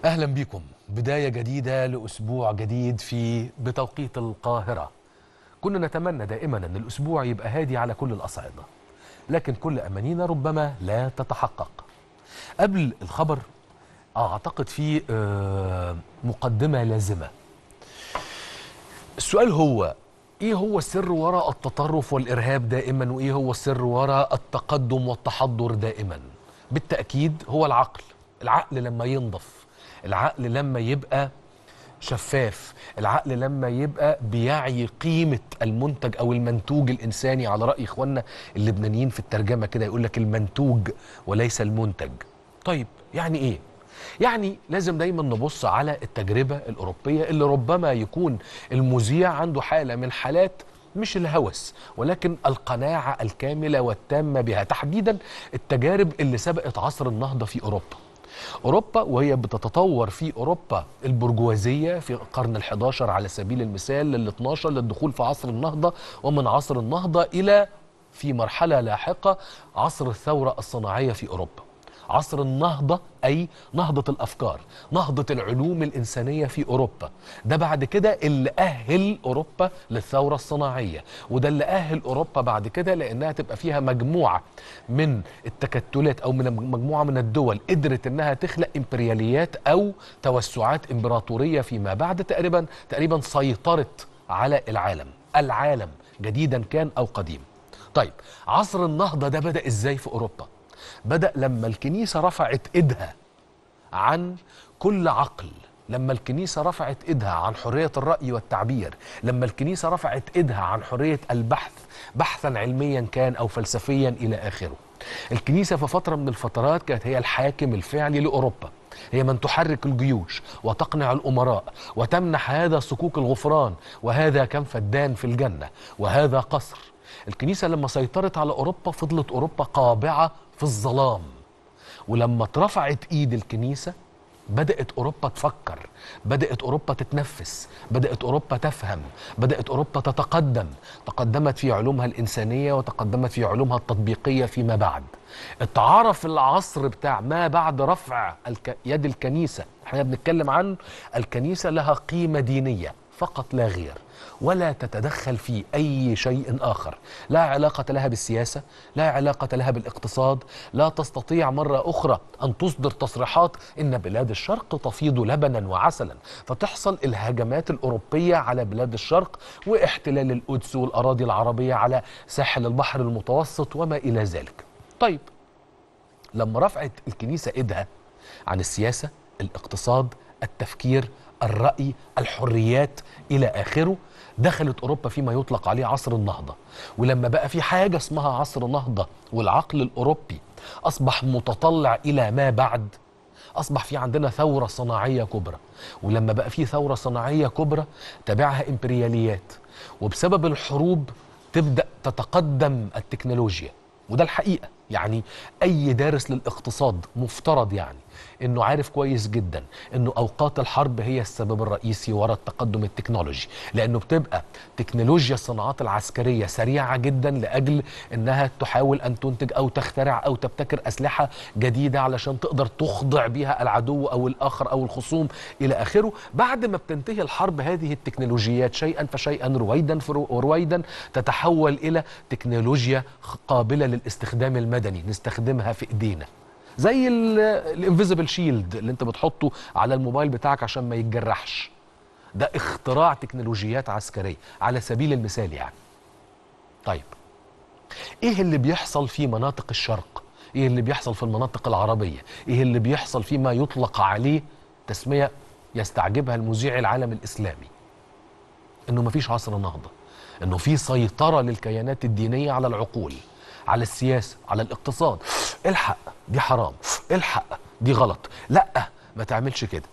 اهلا بكم بدايه جديده لاسبوع جديد في بتوقيت القاهره كنا نتمنى دائما ان الاسبوع يبقى هادي على كل الاصعده لكن كل امانينا ربما لا تتحقق قبل الخبر اعتقد في آه، مقدمه لازمه السؤال هو ايه هو السر وراء التطرف والارهاب دائما وايه هو السر وراء التقدم والتحضر دائما بالتاكيد هو العقل العقل لما ينضف العقل لما يبقى شفاف العقل لما يبقى بيعي قيمة المنتج أو المنتوج الإنساني على رأي إخواننا اللبنانيين في الترجمة كده يقول لك المنتوج وليس المنتج طيب يعني إيه؟ يعني لازم دايما نبص على التجربة الأوروبية اللي ربما يكون المذيع عنده حالة من حالات مش الهوس ولكن القناعة الكاملة والتامة بها تحديدا التجارب اللي سبقت عصر النهضة في أوروبا أوروبا وهي بتتطور في أوروبا البرجوازية في القرن ال11 على سبيل المثال لل12 للدخول في عصر النهضة ومن عصر النهضة إلى في مرحلة لاحقة عصر الثورة الصناعية في أوروبا عصر النهضة أي نهضة الأفكار نهضة العلوم الإنسانية في أوروبا ده بعد كده اللي أهل أوروبا للثورة الصناعية وده اللي أهل أوروبا بعد كده لأنها تبقى فيها مجموعة من التكتلات أو من مجموعة من الدول قدرت أنها تخلق إمبرياليات أو توسعات إمبراطورية فيما بعد تقريبا تقريبا سيطرت على العالم العالم جديدا كان أو قديم طيب عصر النهضة ده بدأ إزاي في أوروبا بدأ لما الكنيسة رفعت إيدها عن كل عقل لما الكنيسة رفعت إيدها عن حرية الرأي والتعبير لما الكنيسة رفعت إيدها عن حرية البحث بحثا علميا كان أو فلسفيا إلى آخره الكنيسة في فترة من الفترات كانت هي الحاكم الفعلي لأوروبا هي من تحرك الجيوش وتقنع الأمراء وتمنح هذا صكوك الغفران وهذا كنف الدان في الجنة وهذا قصر الكنيسة لما سيطرت على أوروبا فضلت أوروبا قابعة في الظلام ولما اترفعت ايد الكنيسه بدات اوروبا تفكر بدات اوروبا تتنفس بدات اوروبا تفهم بدات اوروبا تتقدم تقدمت في علومها الانسانيه وتقدمت في علومها التطبيقيه فيما بعد اتعرف العصر بتاع ما بعد رفع الك... يد الكنيسه احنا بنتكلم عن الكنيسه لها قيمه دينيه فقط لا غير ولا تتدخل في أي شيء آخر لا علاقة لها بالسياسة لا علاقة لها بالاقتصاد لا تستطيع مرة أخرى أن تصدر تصريحات إن بلاد الشرق تفيض لبنا وعسلا فتحصل الهجمات الأوروبية على بلاد الشرق واحتلال القدس والأراضي العربية على ساحل البحر المتوسط وما إلى ذلك طيب لما رفعت الكنيسة إيدها عن السياسة الاقتصاد التفكير الرأي الحريات إلى آخره دخلت أوروبا فيما يطلق عليه عصر النهضة ولما بقى في حاجة اسمها عصر النهضة والعقل الأوروبي أصبح متطلع إلى ما بعد أصبح في عندنا ثورة صناعية كبرى ولما بقى في ثورة صناعية كبرى تبعها إمبرياليات وبسبب الحروب تبدأ تتقدم التكنولوجيا وده الحقيقة يعني أي دارس للاقتصاد مفترض يعني انه عارف كويس جدا انه اوقات الحرب هي السبب الرئيسي وراء التقدم التكنولوجي لانه بتبقى تكنولوجيا الصناعات العسكريه سريعه جدا لاجل انها تحاول ان تنتج او تخترع او تبتكر اسلحه جديده علشان تقدر تخضع بها العدو او الاخر او الخصوم الى اخره بعد ما بتنتهي الحرب هذه التكنولوجيات شيئا فشيئا رويدا رويدا تتحول الى تكنولوجيا قابله للاستخدام المدني نستخدمها في ايدينا زي الانفيزبل شيلد اللي انت بتحطه على الموبايل بتاعك عشان ما يتجرحش ده اختراع تكنولوجيات عسكريه على سبيل المثال يعني طيب ايه اللي بيحصل في مناطق الشرق ايه اللي بيحصل في المناطق العربيه ايه اللي بيحصل فيما يطلق عليه تسميه يستعجبها المذيع العالم الاسلامي انه مفيش عصر نهضه انه في سيطره للكيانات الدينيه على العقول على السياسه على الاقتصاد الحق دي حرام الحق دي غلط لا ما تعملش كده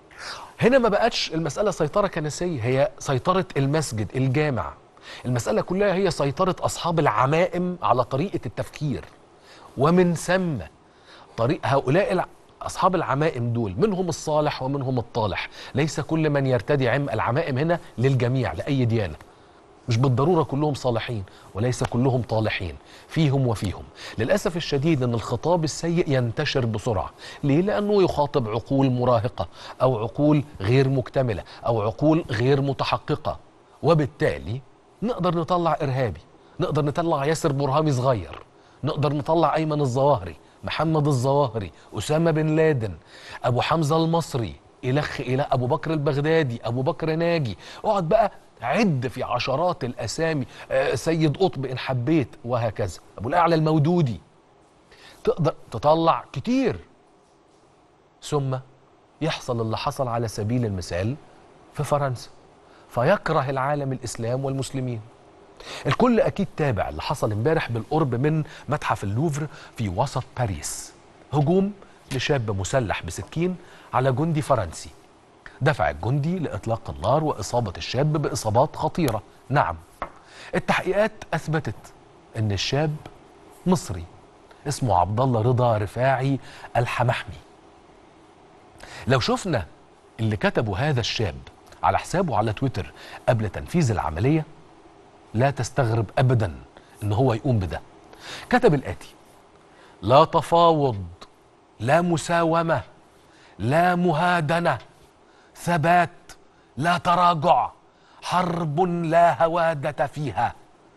هنا ما بقتش المسألة سيطرة كنسية هي سيطرة المسجد الجامع المسألة كلها هي سيطرة أصحاب العمائم على طريقة التفكير ومن ثم طريق هؤلاء الع... أصحاب العمائم دول منهم الصالح ومنهم الطالح ليس كل من يرتدي عم العمائم هنا للجميع لأي ديانة مش بالضروره كلهم صالحين وليس كلهم طالحين فيهم وفيهم للاسف الشديد ان الخطاب السيء ينتشر بسرعه ليه لانه يخاطب عقول مراهقه او عقول غير مكتمله او عقول غير متحققه وبالتالي نقدر نطلع ارهابي نقدر نطلع ياسر برهامي صغير نقدر نطلع ايمن الظواهري محمد الظواهري اسامه بن لادن ابو حمزه المصري الخ الى ابو بكر البغدادي ابو بكر ناجي اقعد بقى عد في عشرات الاسامي آه، سيد قطب ان حبيت وهكذا ابو الاعلى المودودي تقدر تطلع كتير ثم يحصل اللي حصل على سبيل المثال في فرنسا فيكره العالم الاسلام والمسلمين الكل اكيد تابع اللي حصل امبارح بالقرب من متحف اللوفر في وسط باريس هجوم لشاب مسلح بسكين على جندي فرنسي دفع الجندي لاطلاق النار واصابه الشاب باصابات خطيره نعم التحقيقات اثبتت ان الشاب مصري اسمه عبد الله رضا رفاعي الحمحمي لو شفنا اللي كتبه هذا الشاب على حسابه على تويتر قبل تنفيذ العمليه لا تستغرب ابدا ان هو يقوم بده كتب الاتي لا تفاوض لا مساومه لا مهادنه ثبات لا تراجع حرب لا هواده فيها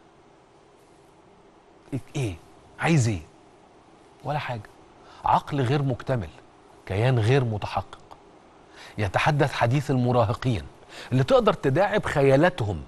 ايه عايز ايه ولا حاجه عقل غير مكتمل كيان غير متحقق يتحدث حديث المراهقين اللي تقدر تداعب خيالاتهم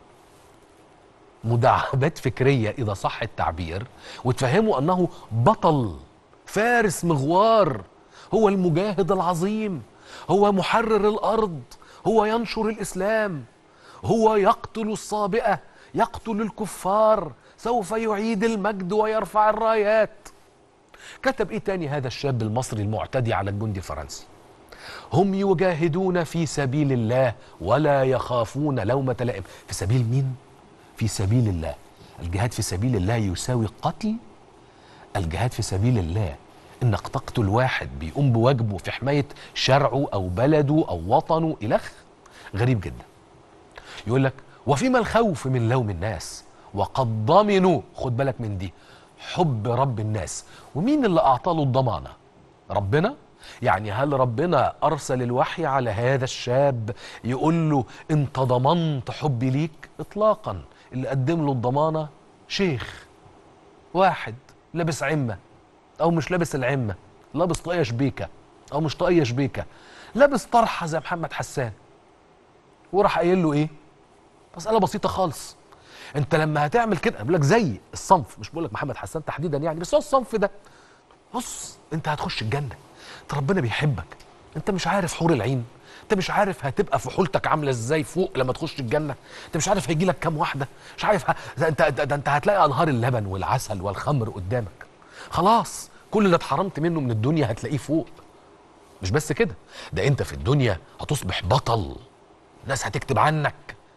مداعبات فكريه اذا صح التعبير وتفهموا انه بطل فارس مغوار هو المجاهد العظيم هو محرر الارض هو ينشر الاسلام هو يقتل الصابئه يقتل الكفار سوف يعيد المجد ويرفع الرايات كتب ايه تاني هذا الشاب المصري المعتدي على الجندي الفرنسي هم يجاهدون في سبيل الله ولا يخافون لومة لائم في سبيل مين؟ في سبيل الله الجهاد في سبيل الله يساوي قتل الجهاد في سبيل الله انك تقتل واحد بيقوم بواجبه في حمايه شرعه او بلده او وطنه الخ غريب جدا يقول لك وفيما الخوف من لوم الناس وقد ضمنوا خد بالك من دي حب رب الناس ومين اللي اعطى له الضمانه ربنا يعني هل ربنا ارسل الوحي على هذا الشاب يقول له انت ضمنت حبي ليك اطلاقا اللي قدم له الضمانه شيخ واحد لابس عمه او مش لابس العمه لابس طاقيه شبيكه او مش طاقيه شبيكه لابس طرحه زي محمد حسان وراح قايل له ايه مساله بسيطه خالص انت لما هتعمل كده بقول لك زي الصنف مش بقول لك محمد حسان تحديدا يعني بس هو الصنف ده بص انت هتخش الجنه انت ربنا بيحبك انت مش عارف حور العين انت مش عارف هتبقى فحولتك عامله ازاي فوق لما تخش الجنه انت مش عارف هيجي لك كام واحده مش عارف ه... ده انت ده, ده انت هتلاقي انهار اللبن والعسل والخمر قدامك خلاص كل اللي اتحرمت منه من الدنيا هتلاقيه فوق مش بس كده ده انت في الدنيا هتصبح بطل الناس هتكتب عنك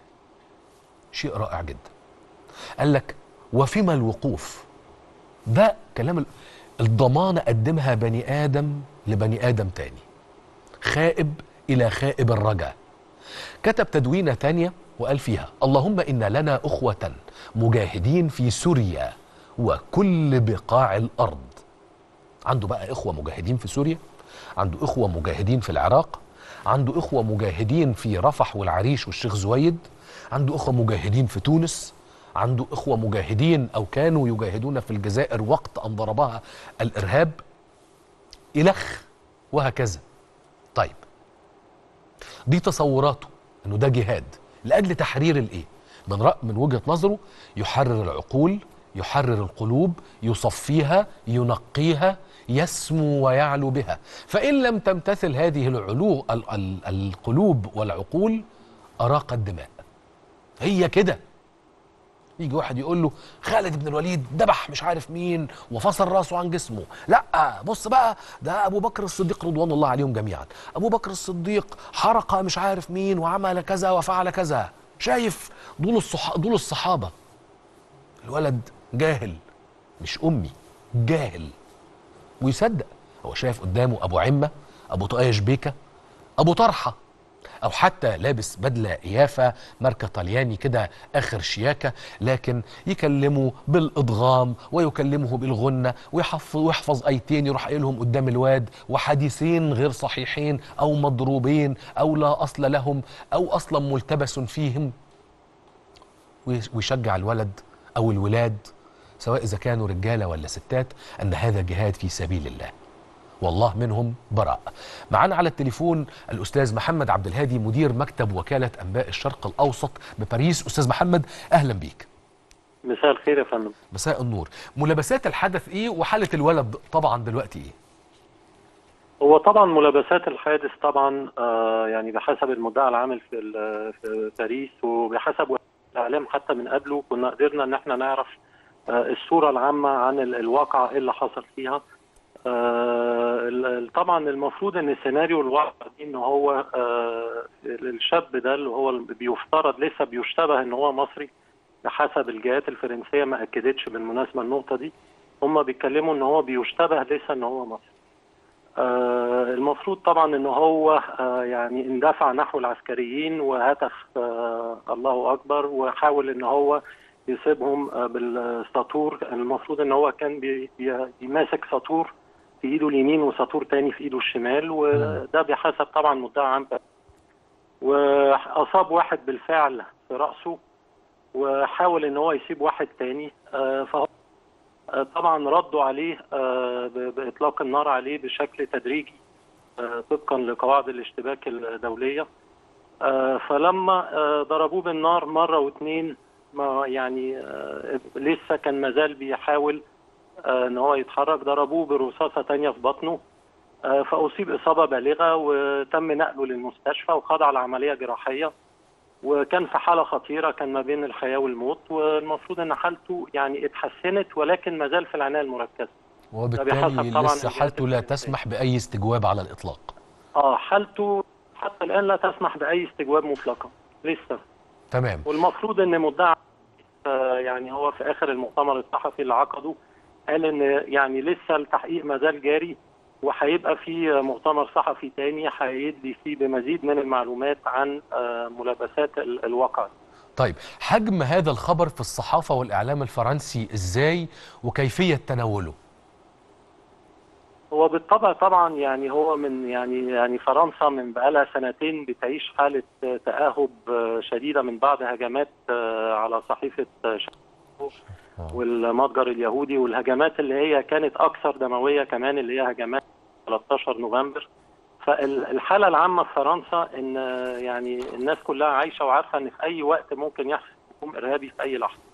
شيء رائع جدا قال لك وفيما الوقوف ده كلام ال- الضمانة قدمها بني آدم لبني آدم تاني خائب إلى خائب الرجاء كتب تدوينة تانية وقال فيها اللهم إن لنا أخوة مجاهدين في سوريا وكل بقاع الأرض عنده بقى إخوة مجاهدين في سوريا عنده إخوة مجاهدين في العراق عنده إخوة مجاهدين في رفح والعريش والشيخ زويد عنده إخوة مجاهدين في تونس عنده إخوة مجاهدين أو كانوا يجاهدون في الجزائر وقت أن ضربها الإرهاب إلخ وهكذا طيب دي تصوراته انه ده جهاد لاجل تحرير الايه من رأ من وجهه نظره يحرر العقول يحرر القلوب يصفيها ينقيها يسمو ويعلو بها فان لم تمتثل هذه العلو ال ال القلوب والعقول اراق الدماء هي كده يجي واحد يقول له خالد بن الوليد ذبح مش عارف مين وفصل راسه عن جسمه لا بص بقى ده ابو بكر الصديق رضوان الله عليهم جميعا ابو بكر الصديق حرق مش عارف مين وعمل كذا وفعل كذا شايف دول الصح... دول الصحابه الولد جاهل مش امي جاهل ويصدق هو شايف قدامه ابو عمه ابو طاقيه شبيكه ابو طرحه او حتى لابس بدله قيافه ماركه طلياني كده اخر شياكه لكن يكلمه بالادغام ويكلمه بالغنه ويحفظ ويحفظ ايتين يروح قايلهم قدام الواد وحديثين غير صحيحين او مضروبين او لا اصل لهم او اصلا ملتبس فيهم ويش- ويشجع الولد او الولاد سواء اذا كانوا رجاله ولا ستات ان هذا جهاد في سبيل الله والله منهم براء معانا على التليفون الأستاذ محمد عبد الهادي مدير مكتب وكالة أنباء الشرق الأوسط بباريس أستاذ محمد أهلا بيك مساء الخير يا فندم مساء النور ملابسات الحدث إيه وحالة الولد طبعا دلوقتي إيه هو طبعا ملابسات الحادث طبعا آه يعني بحسب المدعي العام في ال- في باريس وبحسب وسائل الاعلام حتى من قبله كنا قدرنا ان احنا نعرف آه الصوره العامه عن ال- الواقعه ايه اللي حصل فيها آه ال- ال- طبعا المفروض ان السيناريو الواقع دي ان هو آه الشاب ده اللي هو بيفترض لسه بيشتبه ان هو مصري بحسب الجهات الفرنسيه ما اكدتش بالمناسبه النقطه دي هم بيتكلموا ان هو بيشتبه لسه ان هو مصري آه، المفروض طبعا ان هو آه، يعني اندفع نحو العسكريين وهتف آه، الله اكبر وحاول ان هو يسيبهم آه، بالساطور المفروض ان هو كان بي- بي- بيماسك ساطور في ايده اليمين وساطور تاني في ايده الشمال وده بحسب طبعا مدعي عام واصاب واحد بالفعل في راسه وحاول ان هو يسيب واحد تاني آه، فهو آه، طبعا ردوا عليه آه، ب- باطلاق النار عليه بشكل تدريجي آه، طبقا لقواعد الاشتباك الدوليه آه، فلما آه، ضربوه بالنار مره واثنين ما يعني آه، لسه كان مازال بيحاول آه، ان هو يتحرك ضربوه برصاصه تانية في بطنه آه، فاصيب اصابه بالغه وتم نقله للمستشفى وخضع لعمليه جراحيه وكان في حاله خطيره كان ما بين الحياه والموت والمفروض ان حالته يعني اتحسنت ولكن ما زال في العنايه المركزه وبالتالي بحسب طبعاً لسه الجهات حالته لا الفرنسية. تسمح بأي استجواب على الإطلاق اه حالته حتى الان لا تسمح باي استجواب مطلقا لسه تمام والمفروض ان مدعي آه، يعني هو في اخر المؤتمر الصحفي اللي عقده قال ان يعني لسه التحقيق ما زال جاري وهيبقى في مؤتمر صحفي تاني هيدي فيه بمزيد من المعلومات عن آه، ملابسات ال- الواقع طيب حجم هذا الخبر في الصحافة والإعلام الفرنسي إزاي وكيفية تناوله هو بالطبع طبعا يعني هو من يعني يعني فرنسا من بقالها سنتين بتعيش حاله آه، تاهب آه، شديده من بعد هجمات آه، على صحيفه آه، شارلو والمتجر اليهودي والهجمات اللي هي كانت اكثر دمويه كمان اللي هي هجمات 13 نوفمبر فالحاله العامه في فرنسا ان آه، يعني الناس كلها عايشه وعارفه ان في اي وقت ممكن يحصل هجوم ارهابي في اي لحظه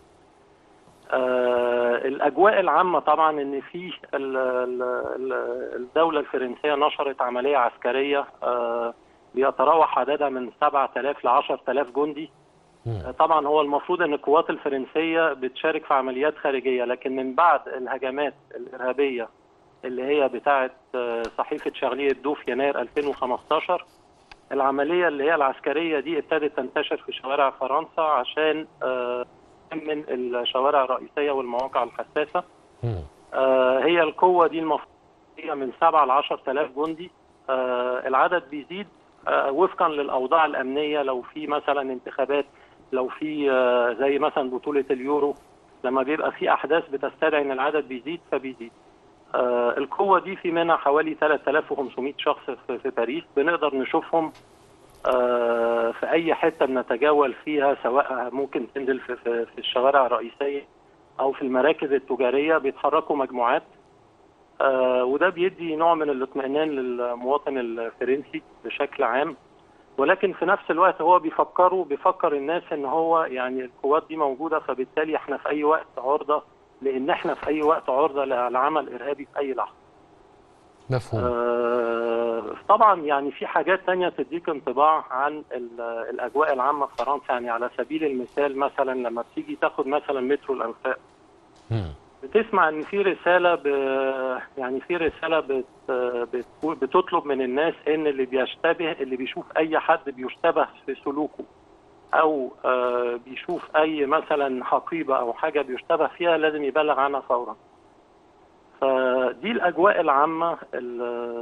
آه، الاجواء العامه طبعا ان في ال- ال- ال- الدوله الفرنسيه نشرت عمليه عسكريه آه، بيتراوح عددها من 7000 ل 10000 جندي مم. آه، طبعا هو المفروض ان القوات الفرنسيه بتشارك في عمليات خارجيه لكن من بعد الهجمات الارهابيه اللي هي بتاعه آه، صحيفه شارلي ابدو في يناير 2015 العمليه اللي هي العسكريه دي ابتدت تنتشر في شوارع فرنسا عشان آه، من الشوارع الرئيسيه والمواقع الحساسه مم. آه، هي القوة دي المفروض هي من 7 ل 10000 جندي آه، العدد بيزيد آه، وفقا للأوضاع الأمنية لو في مثلا انتخابات لو في آه، زي مثلا بطولة اليورو لما بيبقى في أحداث بتستدعي إن العدد بيزيد فبيزيد آه، القوة دي في منها حوالي 3500 شخص في في باريس بنقدر نشوفهم آه، في أي حتة بنتجول فيها سواء ممكن تنزل في, في, في الشوارع الرئيسية او في المراكز التجاريه بيتحركوا مجموعات آه وده بيدي نوع من الاطمئنان للمواطن الفرنسي بشكل عام ولكن في نفس الوقت هو بيفكروا بيفكر الناس ان هو يعني القوات دي موجوده فبالتالي احنا في اي وقت عرضه لان احنا في اي وقت عرضه لعمل ارهابي في اي لحظه. مفهوم آه طبعا يعني في حاجات تانية تديك انطباع عن ال- الاجواء العامه في فرنسا يعني على سبيل المثال مثلا لما بتيجي تاخد مثلا مترو الانفاق مم. بتسمع ان في رساله ب... يعني في رساله بت... بت... بتطلب من الناس ان اللي بيشتبه اللي بيشوف اي حد بيشتبه في سلوكه او آه، بيشوف اي مثلا حقيبه او حاجه بيشتبه فيها لازم يبلغ عنها فورا فدي الاجواء العامه ال-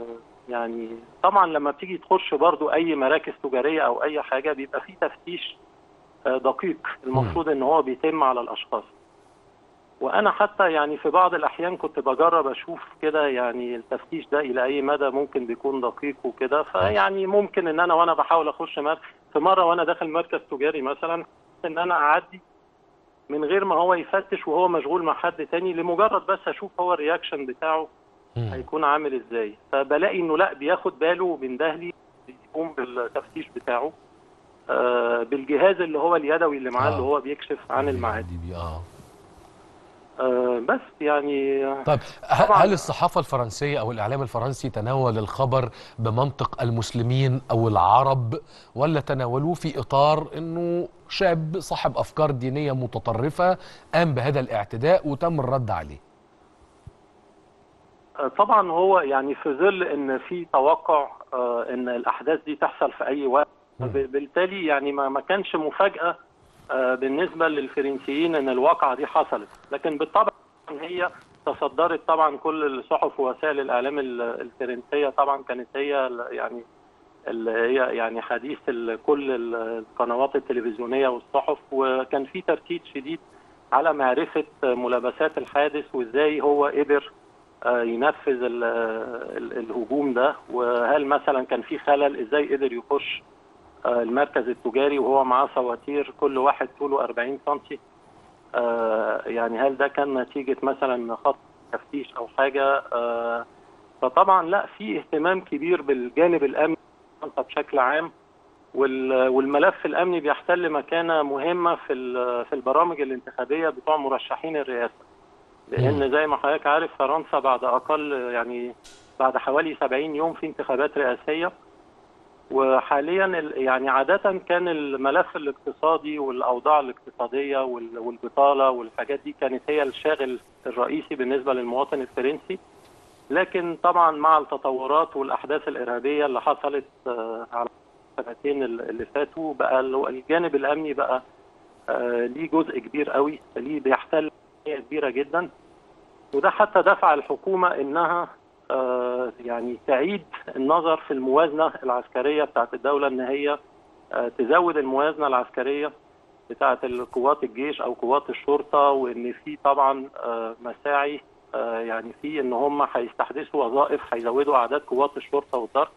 يعني طبعا لما بتيجي تخش برضو اي مراكز تجاريه او اي حاجه بيبقى في تفتيش آه، دقيق المفروض ان هو بيتم على الاشخاص وانا حتى يعني في بعض الاحيان كنت بجرب اشوف كده يعني التفتيش ده الى اي مدى ممكن بيكون دقيق وكده فيعني ممكن ان انا وانا بحاول اخش مركز في مره وانا داخل مركز تجاري مثلا ان انا اعدي من غير ما هو يفتش وهو مشغول مع حد تاني لمجرد بس اشوف هو الرياكشن بتاعه مم. هيكون عامل ازاي فبلاقي انه لا بياخد باله وبينده لي يقوم بالتفتيش بتاعه آه بالجهاز اللي هو اليدوي اللي معاه آه. اللي هو بيكشف عن الميعاد دي بي اه آه بس يعني طيب ه- طبعاً. هل الصحافة الفرنسية أو الإعلام الفرنسي تناول الخبر بمنطق المسلمين أو العرب ولا تناولوه في إطار أنه شاب صاحب أفكار دينية متطرفة قام بهذا الاعتداء وتم الرد عليه آه، طبعا هو يعني في ظل ان في توقع آه، ان الاحداث دي تحصل في اي وقت مم. ب- بالتالي يعني ما ما كانش مفاجاه آه، بالنسبه للفرنسيين ان الواقعه دي حصلت لكن بالطبع هي تصدرت طبعا كل الصحف ووسائل الاعلام ال- الفرنسيه طبعا كانت هي ال- يعني اللي هي يعني حديث ال- كل ال- القنوات التلفزيونيه والصحف وكان في تركيز شديد على معرفه ملابسات الحادث وازاي هو قدر آه، ينفذ ال- ال- الهجوم ده وهل مثلا كان في خلل ازاي قدر يخش آه، المركز التجاري وهو معاه سواتير كل واحد طوله 40 سم يعني هل ده كان نتيجة مثلا خط تفتيش أو حاجة آه، فطبعا لا في اهتمام كبير بالجانب الأمني بشكل عام وال- والملف الأمني بيحتل مكانة مهمة في ال- في البرامج الانتخابية بتوع مرشحين الرئاسة لأن زي ما حضرتك عارف فرنسا بعد أقل يعني بعد حوالي 70 يوم في انتخابات رئاسية وحاليا ال- يعني عادة كان الملف الاقتصادي والأوضاع الاقتصادية وال- والبطالة والحاجات دي كانت هي الشاغل الرئيسي بالنسبة للمواطن الفرنسي لكن طبعا مع التطورات والأحداث الإرهابية اللي حصلت آه، على السنتين ال- اللي فاتوا بقى ال- الجانب الأمني بقى آه، ليه جزء كبير قوي ليه بيحتل أهمية كبيرة جدا وده حتى دفع الحكومة إنها آه، يعني تعيد النظر في الموازنة العسكرية بتاعت الدولة إن هي آه، تزود الموازنة العسكرية بتاعت القوات الجيش أو قوات الشرطة وإن في طبعا آه، مساعي آه، يعني في إن هم هيستحدثوا وظائف هيزودوا أعداد قوات الشرطة والدرك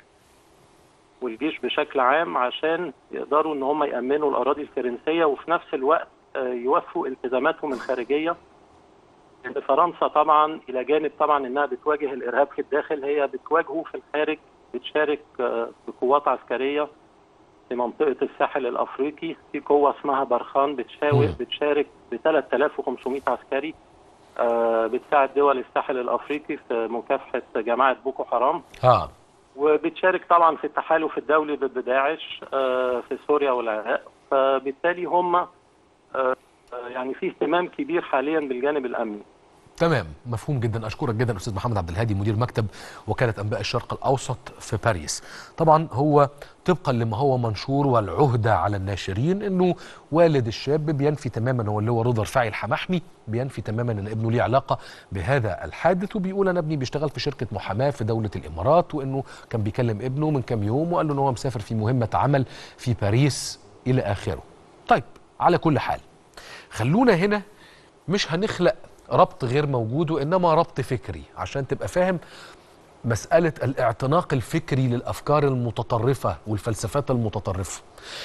والجيش بشكل عام عشان يقدروا إن هم يأمنوا الأراضي الفرنسية وفي نفس الوقت آه، يوفوا التزاماتهم الخارجية لأن فرنسا طبعا الى جانب طبعا انها بتواجه الارهاب في الداخل هي بتواجهه في الخارج بتشارك آه، بقوات عسكريه في منطقه الساحل الافريقي في قوه اسمها برخان بتشاور مم. بتشارك ب 3500 عسكري آه، بتساعد دول الساحل الافريقي في مكافحه جماعه بوكو حرام ها وبتشارك طبعا في التحالف الدولي ضد داعش آه، في سوريا والعراق فبالتالي هم آه، آه، يعني في اهتمام كبير حاليا بالجانب الامني تمام مفهوم جدا اشكرك جدا استاذ محمد عبد الهادي مدير مكتب وكاله انباء الشرق الاوسط في باريس طبعا هو طبقا لما هو منشور والعهده على الناشرين انه والد الشاب بينفي تماما هو اللي هو رضا رفاعي الحمحمي بينفي تماما ان ابنه ليه علاقه بهذا الحادث وبيقول انا ابني بيشتغل في شركه محاماه في دوله الامارات وانه كان بيكلم ابنه من كام يوم وقال له ان هو مسافر في مهمه عمل في باريس الى اخره طيب على كل حال خلونا هنا مش هنخلق ربط غير موجود وانما ربط فكري عشان تبقى فاهم مساله الاعتناق الفكري للافكار المتطرفه والفلسفات المتطرفه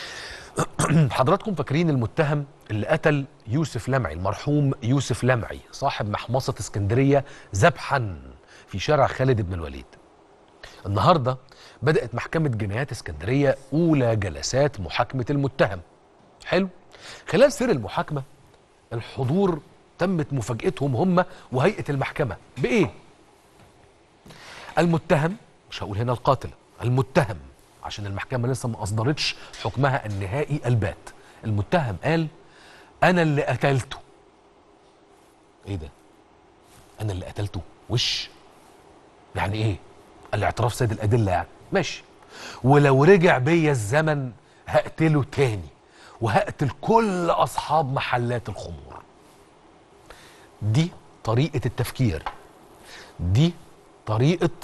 حضراتكم فاكرين المتهم اللي قتل يوسف لمعي المرحوم يوسف لمعي صاحب محمصه اسكندريه ذبحا في شارع خالد بن الوليد النهارده بدات محكمه جنايات اسكندريه اولى جلسات محاكمه المتهم حلو خلال سير المحاكمه الحضور تمت مفاجأتهم هم وهيئة المحكمة بإيه؟ المتهم مش هقول هنا القاتل المتهم عشان المحكمة لسه ما أصدرتش حكمها النهائي البات المتهم قال أنا اللي قتلته إيه ده؟ أنا اللي قتلته وش؟ يعني إيه؟ الاعتراف سيد الأدلة يعني ماشي ولو رجع بيا الزمن هقتله تاني وهقتل كل أصحاب محلات الخمور دي طريقة التفكير دي طريقة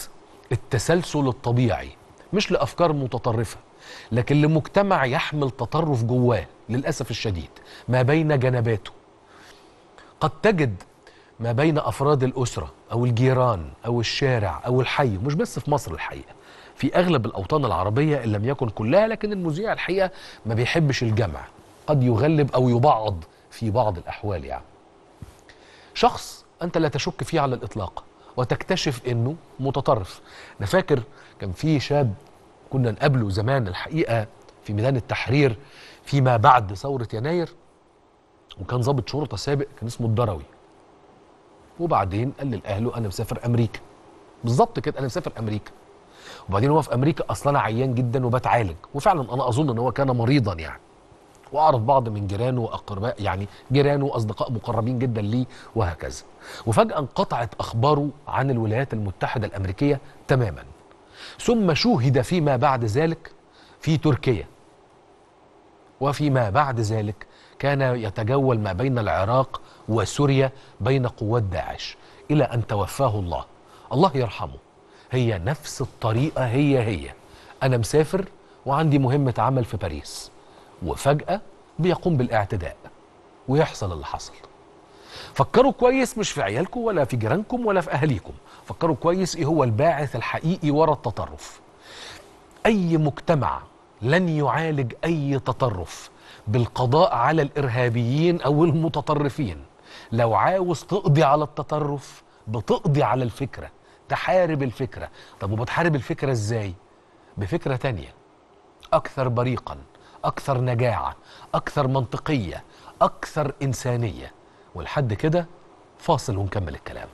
التسلسل الطبيعي مش لافكار متطرفه لكن لمجتمع يحمل تطرف جواه للاسف الشديد ما بين جنباته قد تجد ما بين افراد الاسره او الجيران او الشارع او الحي مش بس في مصر الحقيقه في اغلب الاوطان العربيه ان لم يكن كلها لكن المذيع الحقيقه ما بيحبش الجمع قد يغلب او يبعض في بعض الاحوال يعني شخص انت لا تشك فيه على الاطلاق وتكتشف انه متطرف انا فاكر كان في شاب كنا نقابله زمان الحقيقه في ميدان التحرير فيما بعد ثوره يناير وكان ضابط شرطه سابق كان اسمه الدروي وبعدين قال لاهله انا مسافر امريكا بالظبط كده انا مسافر امريكا وبعدين هو في امريكا اصلا انا عيان جدا وبتعالج وفعلا انا اظن ان هو كان مريضا يعني واعرف بعض من جيرانه واقرباء يعني جيرانه واصدقاء مقربين جدا ليه وهكذا وفجاه انقطعت اخباره عن الولايات المتحده الامريكيه تماما ثم شوهد فيما بعد ذلك في تركيا وفيما بعد ذلك كان يتجول ما بين العراق وسوريا بين قوات داعش الى ان توفاه الله الله يرحمه هي نفس الطريقه هي هي انا مسافر وعندي مهمه عمل في باريس وفجاه بيقوم بالاعتداء ويحصل اللي حصل فكروا كويس مش في عيالكم ولا في جيرانكم ولا في اهاليكم فكروا كويس ايه هو الباعث الحقيقي ورا التطرف اي مجتمع لن يعالج اي تطرف بالقضاء على الارهابيين او المتطرفين لو عاوز تقضي على التطرف بتقضي على الفكره تحارب الفكره طب وبتحارب الفكره ازاي بفكره تانية اكثر بريقا اكثر نجاعه اكثر منطقيه اكثر انسانيه ولحد كده فاصل ونكمل الكلام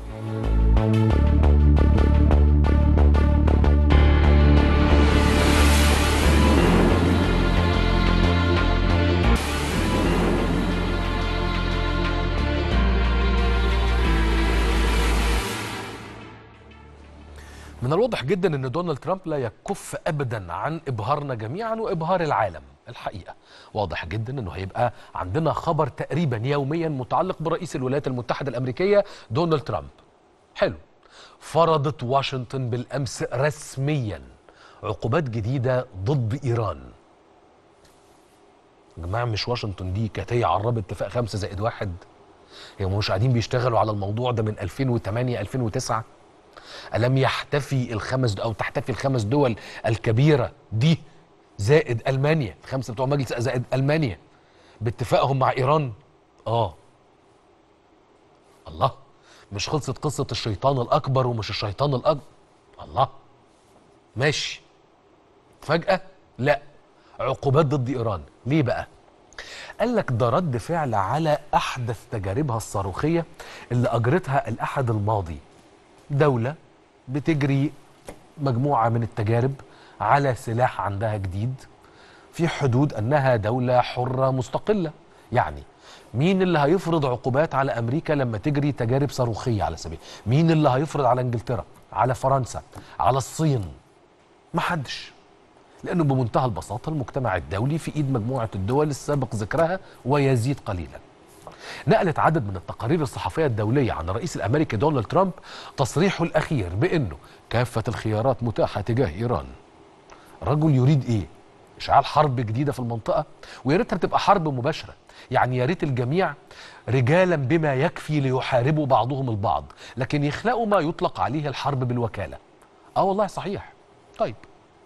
من الواضح جدا ان دونالد ترامب لا يكف ابدا عن ابهارنا جميعا وابهار العالم الحقيقه واضح جدا انه هيبقى عندنا خبر تقريبا يوميا متعلق برئيس الولايات المتحده الامريكيه دونالد ترامب حلو فرضت واشنطن بالامس رسميا عقوبات جديده ضد ايران يا جماعه مش واشنطن دي كانت هي عربت اتفاق خمسة زائد واحد هي مش قاعدين بيشتغلوا على الموضوع ده من 2008 2009 ألم يحتفي الخمس أو تحتفي الخمس دول الكبيرة دي زائد ألمانيا الخمسة بتوع مجلس زائد ألمانيا باتفاقهم مع إيران آه الله مش خلصت قصة الشيطان الأكبر ومش الشيطان الأكبر الله ماشي فجأة لا عقوبات ضد إيران ليه بقى قال لك ده رد فعل على أحدث تجاربها الصاروخية اللي أجرتها الأحد الماضي دولة بتجري مجموعة من التجارب على سلاح عندها جديد في حدود أنها دولة حرة مستقلة يعني مين اللي هيفرض عقوبات على أمريكا لما تجري تجارب صاروخية على سبيل مين اللي هيفرض على إنجلترا على فرنسا على الصين محدش لأنه بمنتهى البساطة المجتمع الدولي في إيد مجموعة الدول السابق ذكرها ويزيد قليلاً نقلت عدد من التقارير الصحفية الدولية عن الرئيس الأمريكي دونالد ترامب تصريحه الأخير بأنه كافة الخيارات متاحة تجاه إيران رجل يريد إيه؟ إشعال حرب جديدة في المنطقة ويا ريتها تبقى حرب مباشرة يعني يا ريت الجميع رجالا بما يكفي ليحاربوا بعضهم البعض لكن يخلقوا ما يطلق عليه الحرب بالوكالة اه والله صحيح طيب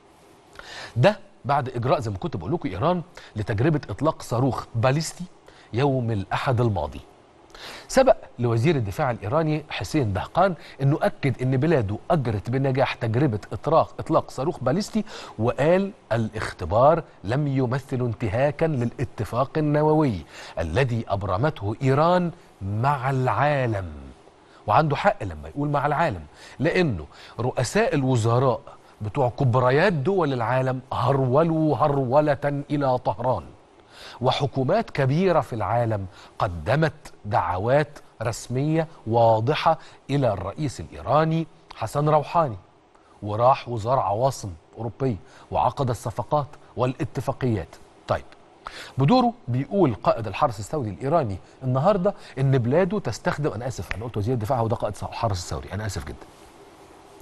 ده بعد إجراء زي ما كنت بقول لكم إيران لتجربة إطلاق صاروخ باليستي يوم الأحد الماضي سبق لوزير الدفاع الإيراني حسين دهقان أنه أكد أن بلاده أجرت بنجاح تجربة إطلاق, إطلاق صاروخ باليستي وقال الاختبار لم يمثل انتهاكا للاتفاق النووي الذي أبرمته إيران مع العالم وعنده حق لما يقول مع العالم لأنه رؤساء الوزراء بتوع كبريات دول العالم هرولوا هرولة إلى طهران وحكومات كبيرة في العالم قدمت دعوات رسمية واضحة إلى الرئيس الإيراني حسن روحاني وراح وزار عواصم أوروبية وعقد الصفقات والاتفاقيات طيب بدوره بيقول قائد الحرس الثوري الإيراني النهاردة إن بلاده تستخدم أنا آسف أنا قلت وزير الدفاع هو ده قائد الحرس الثوري أنا آسف جدا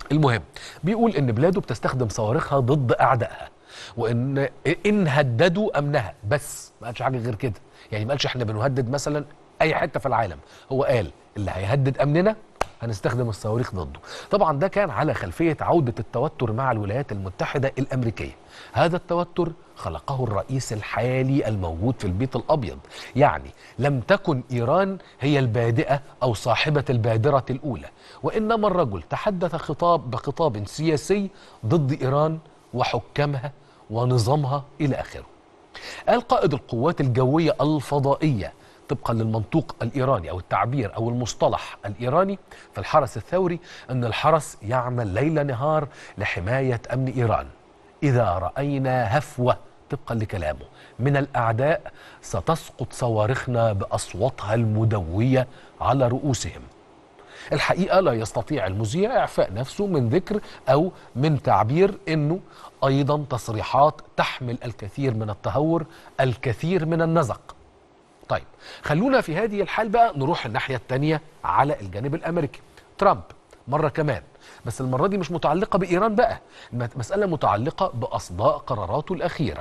المهم بيقول ان بلاده بتستخدم صواريخها ضد اعدائها وان ان هددوا امنها بس ما قالش حاجه غير كده يعني ما قالش احنا بنهدد مثلا اي حته في العالم هو قال اللي هيهدد امننا هنستخدم الصواريخ ضده طبعا ده كان على خلفيه عوده التوتر مع الولايات المتحده الامريكيه هذا التوتر خلقه الرئيس الحالي الموجود في البيت الابيض يعني لم تكن ايران هي البادئه او صاحبه البادره الاولى وانما الرجل تحدث خطاب بخطاب سياسي ضد ايران وحكامها ونظامها الى اخره قال قائد القوات الجويه الفضائيه طبقا للمنطوق الايراني او التعبير او المصطلح الايراني في الحرس الثوري ان الحرس يعمل ليل نهار لحمايه امن ايران اذا راينا هفوه طبقا لكلامه من الاعداء ستسقط صواريخنا باصواتها المدويه على رؤوسهم الحقيقه لا يستطيع المذيع اعفاء نفسه من ذكر او من تعبير انه ايضا تصريحات تحمل الكثير من التهور الكثير من النزق طيب خلونا في هذه الحال بقى نروح الناحيه الثانيه على الجانب الامريكي ترامب مره كمان بس المره دي مش متعلقه بايران بقى المساله متعلقه باصداء قراراته الاخيره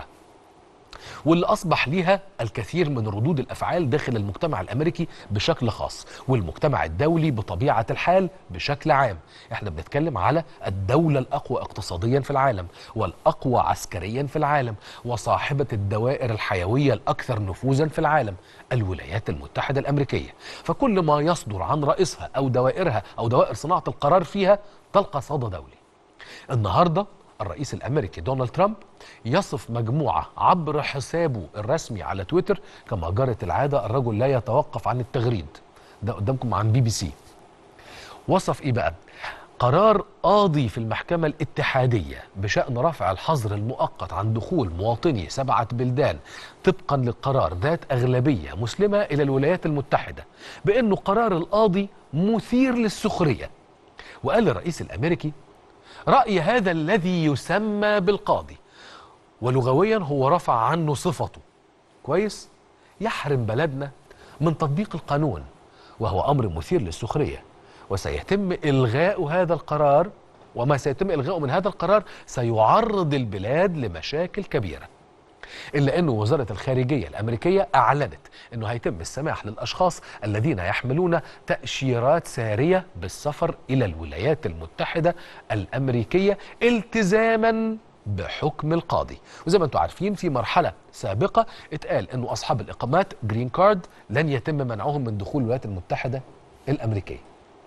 واللي اصبح ليها الكثير من ردود الافعال داخل المجتمع الامريكي بشكل خاص والمجتمع الدولي بطبيعه الحال بشكل عام احنا بنتكلم على الدوله الاقوى اقتصاديا في العالم والاقوى عسكريا في العالم وصاحبه الدوائر الحيويه الاكثر نفوذا في العالم الولايات المتحده الامريكيه فكل ما يصدر عن رئيسها او دوائرها او دوائر صناعه القرار فيها تلقى صدى دولي النهارده الرئيس الامريكي دونالد ترامب يصف مجموعه عبر حسابه الرسمي على تويتر كما جرت العاده الرجل لا يتوقف عن التغريد ده قدامكم عن بي بي سي وصف ايه بقى قرار قاضي في المحكمة الاتحادية بشأن رفع الحظر المؤقت عن دخول مواطني سبعة بلدان طبقا للقرار ذات أغلبية مسلمة إلى الولايات المتحدة بأنه قرار القاضي مثير للسخرية وقال الرئيس الأمريكي رأي هذا الذي يسمى بالقاضي ولغويا هو رفع عنه صفته كويس يحرم بلدنا من تطبيق القانون وهو أمر مثير للسخرية وسيتم إلغاء هذا القرار وما سيتم إلغاؤه من هذا القرار سيعرض البلاد لمشاكل كبيرة إلا أن وزارة الخارجية الأمريكية أعلنت أنه هيتم السماح للأشخاص الذين يحملون تأشيرات سارية بالسفر إلى الولايات المتحدة الأمريكية التزاما بحكم القاضي وزي ما انتم عارفين في مرحلة سابقة اتقال أنه أصحاب الإقامات جرين كارد لن يتم منعهم من دخول الولايات المتحدة الأمريكية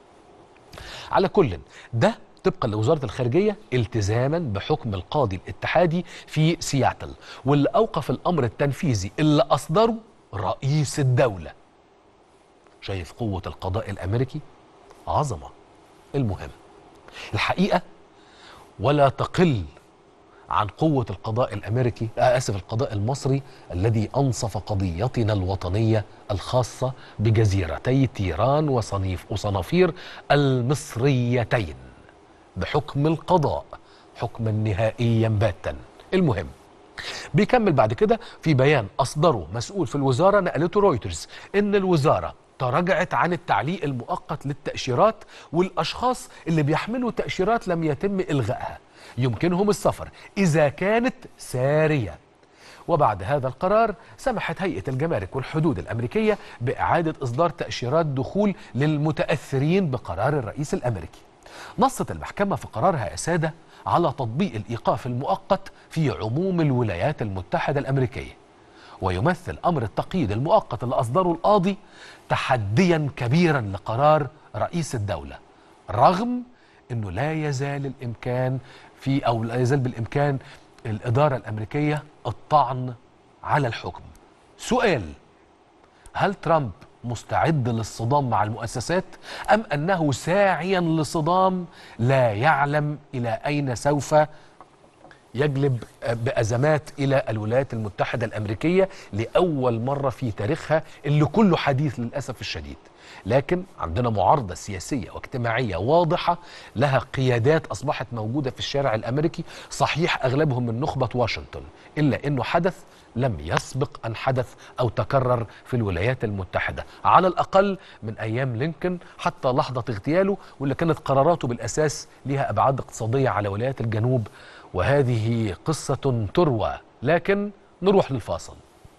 على كل ده طبقا لوزاره الخارجيه التزاما بحكم القاضي الاتحادي في سياتل واللي اوقف الامر التنفيذي اللي اصدره رئيس الدوله شايف قوه القضاء الامريكي عظمه المهم الحقيقه ولا تقل عن قوة القضاء الأمريكي آه آسف القضاء المصري الذي أنصف قضيتنا الوطنية الخاصة بجزيرتي تيران وصنيف وصنافير المصريتين بحكم القضاء حكما نهائيا باتا المهم بيكمل بعد كده في بيان أصدره مسؤول في الوزارة نقلته رويترز إن الوزارة تراجعت عن التعليق المؤقت للتأشيرات والأشخاص اللي بيحملوا تأشيرات لم يتم إلغائها يمكنهم السفر إذا كانت سارية وبعد هذا القرار سمحت هيئة الجمارك والحدود الأمريكية بإعادة إصدار تأشيرات دخول للمتأثرين بقرار الرئيس الأمريكي نصت المحكمة في قرارها يا سادة على تطبيق الإيقاف المؤقت في عموم الولايات المتحدة الأمريكية ويمثل أمر التقييد المؤقت اللي أصدره القاضي تحديا كبيرا لقرار رئيس الدولة رغم أنه لا يزال الإمكان في أو لا يزال بالإمكان الإدارة الأمريكية الطعن على الحكم سؤال هل ترامب مستعد للصدام مع المؤسسات أم أنه ساعيا لصدام لا يعلم إلى أين سوف يجلب بأزمات إلى الولايات المتحدة الأمريكية لأول مرة في تاريخها اللي كله حديث للأسف الشديد لكن عندنا معارضة سياسية واجتماعية واضحة لها قيادات أصبحت موجودة في الشارع الأمريكي صحيح أغلبهم من نخبة واشنطن إلا أنه حدث لم يسبق أن حدث أو تكرر في الولايات المتحدة على الأقل من أيام لينكولن حتى لحظة اغتياله واللي كانت قراراته بالأساس لها أبعاد اقتصادية على ولايات الجنوب وهذه قصة تروى لكن نروح للفاصل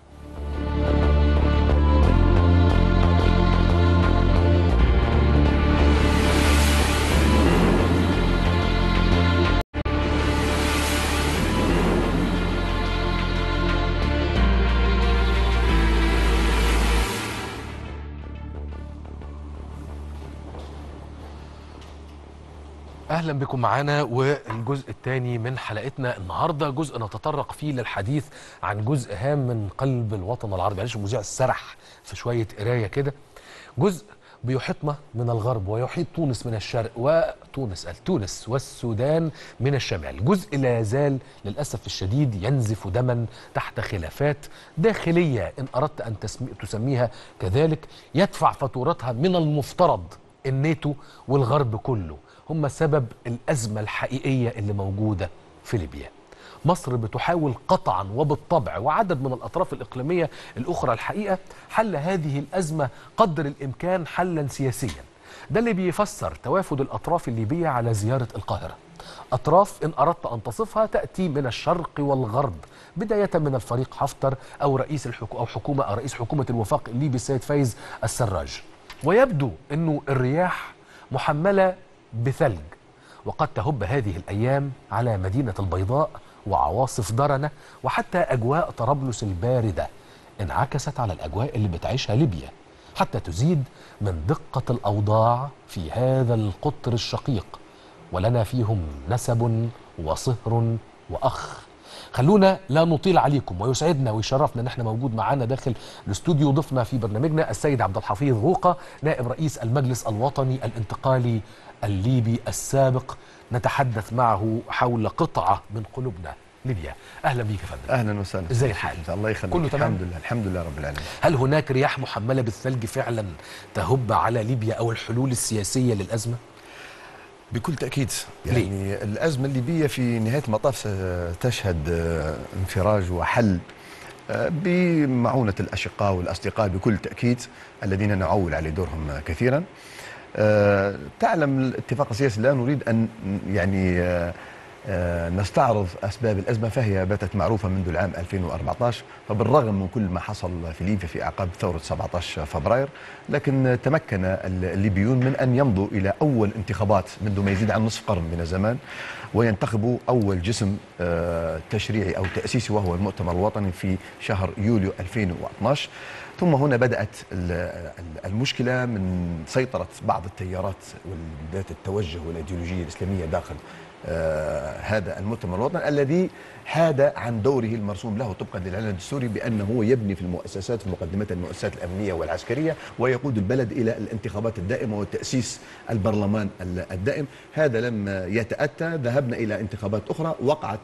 اهلا بكم معانا والجزء الثاني من حلقتنا النهارده جزء نتطرق فيه للحديث عن جزء هام من قلب الوطن العربي معلش المذيع السرح في شويه قرايه كده جزء بيحيطنا من الغرب ويحيط تونس من الشرق وتونس تونس والسودان من الشمال جزء لا يزال للأسف الشديد ينزف دما تحت خلافات داخلية إن أردت أن تسمي تسميها كذلك يدفع فاتورتها من المفترض الناتو والغرب كله هم سبب الأزمة الحقيقية اللي موجودة في ليبيا مصر بتحاول قطعا وبالطبع وعدد من الأطراف الإقليمية الأخرى الحقيقة حل هذه الأزمة قدر الإمكان حلا سياسيا ده اللي بيفسر توافد الأطراف الليبية على زيارة القاهرة أطراف إن أردت أن تصفها تأتي من الشرق والغرب بداية من الفريق حفتر أو رئيس الحكو أو حكومة أو رئيس حكومة الوفاق الليبي السيد فايز السراج ويبدو أنه الرياح محملة بثلج وقد تهب هذه الأيام على مدينة البيضاء وعواصف درنة وحتى أجواء طرابلس الباردة انعكست على الأجواء اللي بتعيشها ليبيا حتى تزيد من دقة الأوضاع في هذا القطر الشقيق ولنا فيهم نسب وصهر وأخ خلونا لا نطيل عليكم ويسعدنا ويشرفنا ان احنا موجود معانا داخل الاستوديو ضيفنا في برنامجنا السيد عبد الحفيظ غوقه نائب رئيس المجلس الوطني الانتقالي الليبي السابق نتحدث معه حول قطعه من قلوبنا ليبيا اهلا بيك يا فندم اهلا وسهلا ازاي الحال؟ الله يخليك كله تمام؟ الحمد لله الحمد لله رب العالمين هل هناك رياح محمله بالثلج فعلا تهب على ليبيا او الحلول السياسيه للازمه بكل تاكيد ليه؟ يعني الازمه الليبيه في نهايه المطاف ستشهد آه، انفراج وحل آه، بمعونه الاشقاء والاصدقاء بكل تاكيد الذين نعول على دورهم آه، كثيرا آه، تعلم الاتفاق السياسي لا نريد ان يعني آه، آه، نستعرض اسباب الازمه فهي باتت معروفه منذ العام 2014 فبالرغم من كل ما حصل في ليبيا في اعقاب ثوره 17 فبراير لكن تمكن الليبيون من ان يمضوا الى اول انتخابات منذ ما يزيد عن نصف قرن من الزمان وينتخبوا اول جسم آه، تشريعي او تاسيسي وهو المؤتمر الوطني في شهر يوليو 2012 ثم هنا بدات ال- ال- المشكله من سيطره بعض التيارات وذات التوجه والايديولوجيه الاسلاميه داخل آه، هذا المؤتمر الوطني الذي حاد عن دوره المرسوم له طبقا للاعلان الدستوري بانه هو يبني في المؤسسات في مقدمه المؤسسات الامنيه والعسكريه ويقود البلد الى الانتخابات الدائمه وتاسيس البرلمان ال- الدائم هذا لم يتاتى ذهبنا الى انتخابات اخرى وقعت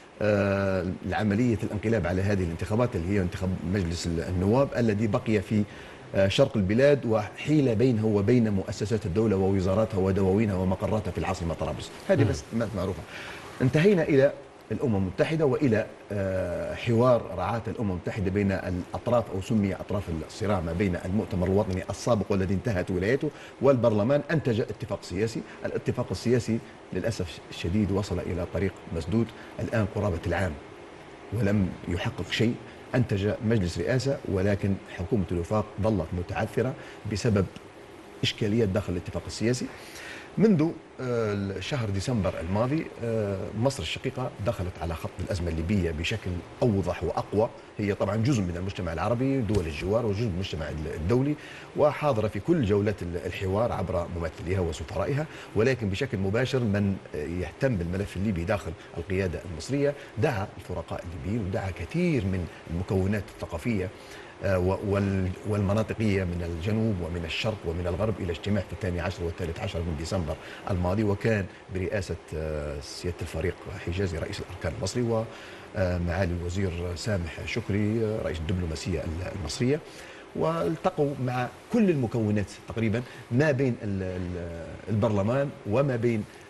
آه، العملية الانقلاب على هذه الانتخابات اللي هي انتخاب مجلس النواب الذي بقي في آه، شرق البلاد وحيل بينه وبين مؤسسات الدولة ووزاراتها ودواوينها ومقراتها في العاصمة طرابلس هذه بس ما معروفة انتهينا إلى الأمم المتحدة وإلى آه، حوار رعاة الأمم المتحدة بين الأطراف أو سمي أطراف الصراع ما بين المؤتمر الوطني السابق والذي انتهت ولايته والبرلمان أنتج اتفاق سياسي الاتفاق السياسي للأسف الشديد وصل إلى طريق مسدود الآن قرابة العام ولم يحقق شيء أنتج مجلس رئاسة ولكن حكومة الوفاق ظلت متعثرة بسبب إشكاليات داخل الاتفاق السياسي منذ آه، شهر ديسمبر الماضي آه، مصر الشقيقة دخلت على خط الأزمة الليبية بشكل أوضح وأقوى هي طبعا جزء من المجتمع العربي دول الجوار وجزء من المجتمع الدولي وحاضرة في كل جولات الحوار عبر ممثليها وسفرائها ولكن بشكل مباشر من يهتم بالملف الليبي داخل القيادة المصرية دعا الفرقاء الليبيين ودعا كثير من المكونات الثقافية آه، و- وال- والمناطقية من الجنوب ومن الشرق ومن الغرب إلى اجتماع في الثاني عشر والثالث عشر من ديسمبر الماضي وكان برئاسة آه، سيادة الفريق حجازي رئيس الأركان المصري ومعالي الوزير سامح شكري آه، رئيس الدبلوماسية المصرية والتقوا مع كل المكونات تقريبا ما بين ال- ال- البرلمان وما بين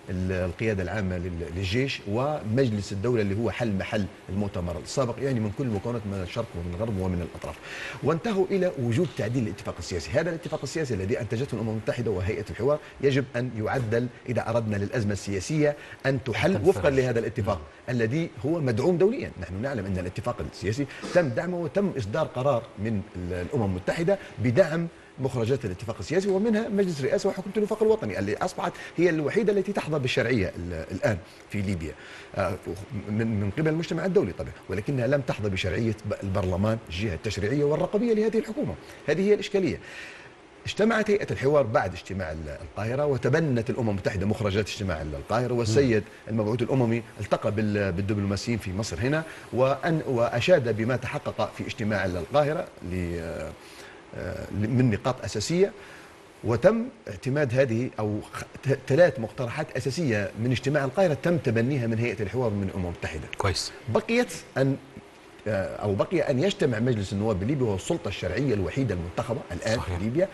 ال- القياده العامه لل- للجيش ومجلس الدوله اللي هو حل محل المؤتمر السابق يعني من كل المكونات من الشرق ومن الغرب ومن الاطراف وانتهوا الى وجود تعديل الاتفاق السياسي هذا الاتفاق السياسي الذي انتجته الامم المتحده وهيئه الحوار يجب ان يعدل اذا اردنا للازمه السياسيه ان تحل تنفرج. وفقا لهذا الاتفاق الذي هو مدعوم دوليا نحن نعلم ان الاتفاق السياسي تم دعمه وتم اصدار قرار من ال- الامم المتحده بدعم مخرجات الاتفاق السياسي ومنها مجلس الرئاسه وحكومه الوفاق الوطني اللي اصبحت هي الوحيده التي تحظى بالشرعيه ال- الان في ليبيا آه، من من قبل المجتمع الدولي طبعا ولكنها لم تحظى بشرعيه ب- البرلمان الجهه التشريعيه والرقابيه لهذه الحكومه هذه هي الاشكاليه اجتمعت هيئة الحوار بعد اجتماع ال- القاهرة وتبنت الأمم المتحدة مخرجات اجتماع ال- القاهرة والسيد المبعوث الأممي التقى بال- بالدبلوماسيين في مصر هنا وأن وأشاد بما تحقق في اجتماع ال- القاهرة ل- آه، من نقاط أساسية وتم اعتماد هذه او خ- ت- ثلاث مقترحات اساسيه من اجتماع القاهره تم تبنيها من هيئه الحوار من الامم المتحده. كويس بقيت ان آه، او بقي ان يجتمع مجلس النواب بليبيا وهو السلطه الشرعيه الوحيده المنتخبه الان صحيح. في ليبيا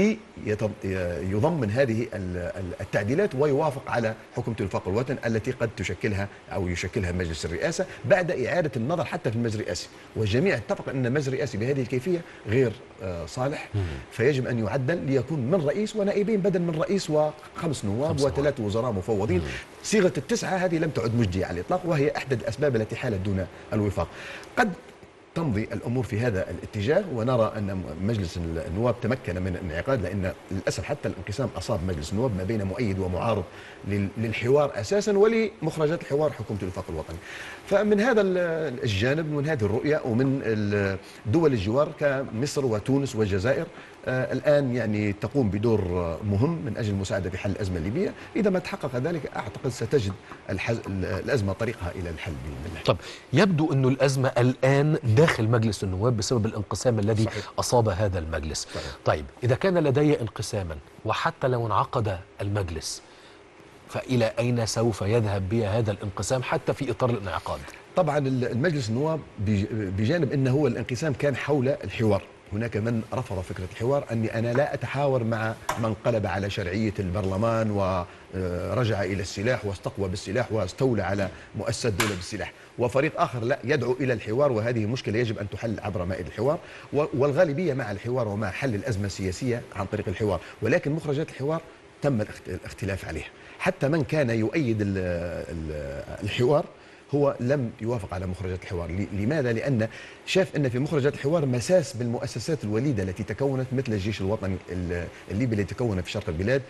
ليضمن هذه ال- ال- التعديلات ويوافق على حكومه الوفاق الوطني التي قد تشكلها او يشكلها مجلس الرئاسه بعد اعاده النظر حتى في المجلس الرئاسي والجميع اتفق ان المجلس الرئاسي بهذه الكيفيه غير آه، صالح فيجب ان يعدل ليكون من رئيس ونائبين بدل من رئيس وخمس نواب خمس نواب. وثلاث وزراء مفوضين صيغه التسعه هذه لم تعد مجديه على الاطلاق وهي احدى الاسباب التي حالت دون الوفاق قد تمضي الامور في هذا الاتجاه ونرى ان مجلس النواب تمكن من الانعقاد لان للاسف حتى الانقسام اصاب مجلس النواب ما بين مؤيد ومعارض لل- للحوار اساسا ولمخرجات الحوار حكومه الوفاق الوطني. فمن هذا ال- الجانب ومن هذه الرؤيه ومن ال- دول الجوار كمصر وتونس والجزائر آه، الان يعني تقوم بدور آه، مهم من اجل المساعده في حل الازمه الليبيه، اذا ما تحقق ذلك اعتقد ستجد الحز... الازمه طريقها الى الحل باذن الله. طب يبدو أنه الأزمة الآن داخل مجلس النواب بسبب الانقسام الذي صحيح. أصاب هذا المجلس صحيح. طيب إذا كان لدي انقساما وحتى لو انعقد المجلس فإلى أين سوف يذهب بي هذا الانقسام حتى في إطار الانعقاد طبعا المجلس النواب بج- بجانب انه هو الانقسام كان حول الحوار هناك من رفض فكره الحوار اني انا لا اتحاور مع من قلب على شرعيه البرلمان ورجع الى السلاح واستقوى بالسلاح واستولى على مؤسسات الدوله بالسلاح وفريق اخر لا يدعو الى الحوار وهذه مشكله يجب ان تحل عبر مائده الحوار و- والغالبيه مع الحوار ومع حل الازمه السياسيه عن طريق الحوار ولكن مخرجات الحوار تم الاخت- الاختلاف عليها حتى من كان يؤيد ال- ال- الحوار هو لم يوافق على مخرجات الحوار ل- لماذا؟ لأن شاف أن في مخرجات الحوار مساس بالمؤسسات الوليدة التي تكونت مثل الجيش الوطني ال- الليبي الذي تكون في شرق البلاد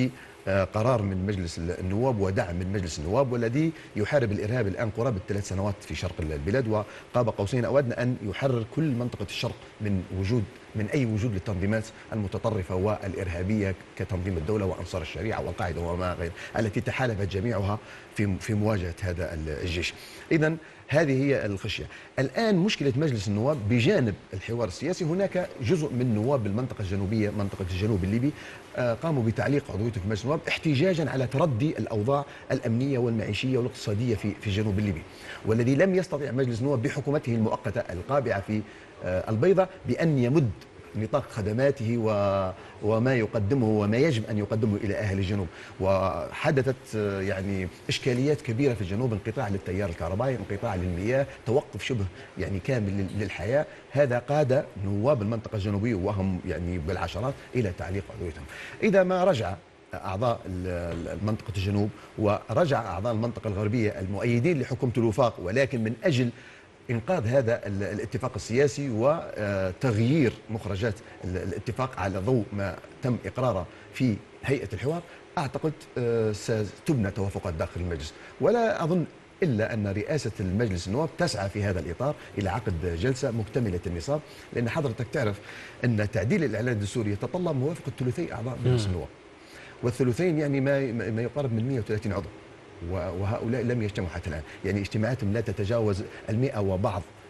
بقرار من مجلس النواب ودعم من مجلس النواب والذي يحارب الإرهاب الآن قرابة ثلاث سنوات في شرق البلاد وقاب قوسين أودنا أن يحرر كل منطقة الشرق من وجود من أي وجود للتنظيمات المتطرفة والإرهابية كتنظيم الدولة وأنصار الشريعة والقاعدة وما غير التي تحالفت جميعها في في مواجهة هذا الجيش إذا هذه هي الخشية الآن مشكلة مجلس النواب بجانب الحوار السياسي هناك جزء من نواب المنطقة الجنوبية منطقة الجنوب الليبي آه، قاموا بتعليق عضويتهم في مجلس النواب احتجاجا على تردي الأوضاع الأمنية والمعيشية والاقتصادية في في الجنوب الليبي والذي لم يستطع مجلس النواب بحكومته المؤقتة القابعة في آه، البيضة بأن يمد نطاق خدماته و... وما يقدمه وما يجب ان يقدمه الى اهل الجنوب وحدثت آه، يعني اشكاليات كبيره في الجنوب انقطاع للتيار الكهربائي انقطاع للمياه توقف شبه يعني كامل لل- للحياه هذا قاد نواب المنطقه الجنوبيه وهم يعني بالعشرات الى تعليق عضويتهم اذا ما رجع اعضاء ال- ال- منطقه الجنوب ورجع اعضاء المنطقه الغربيه المؤيدين لحكومه الوفاق ولكن من اجل انقاذ هذا ال- الاتفاق السياسي وتغيير مخرجات ال- الاتفاق على ضوء ما تم اقراره في هيئه الحوار اعتقد آه، ستبنى توافقات داخل المجلس ولا اظن الا ان رئاسه المجلس النواب تسعى في هذا الاطار الى عقد جلسه مكتمله النصاب لان حضرتك تعرف ان تعديل الاعلان الدستوري يتطلب موافقه ثلثي اعضاء مجلس النواب والثلثين يعني ما ما يقارب من 130 عضو و- وهؤلاء لم يجتمعوا حتى الان يعني اجتماعاتهم لا تتجاوز المئة وبعض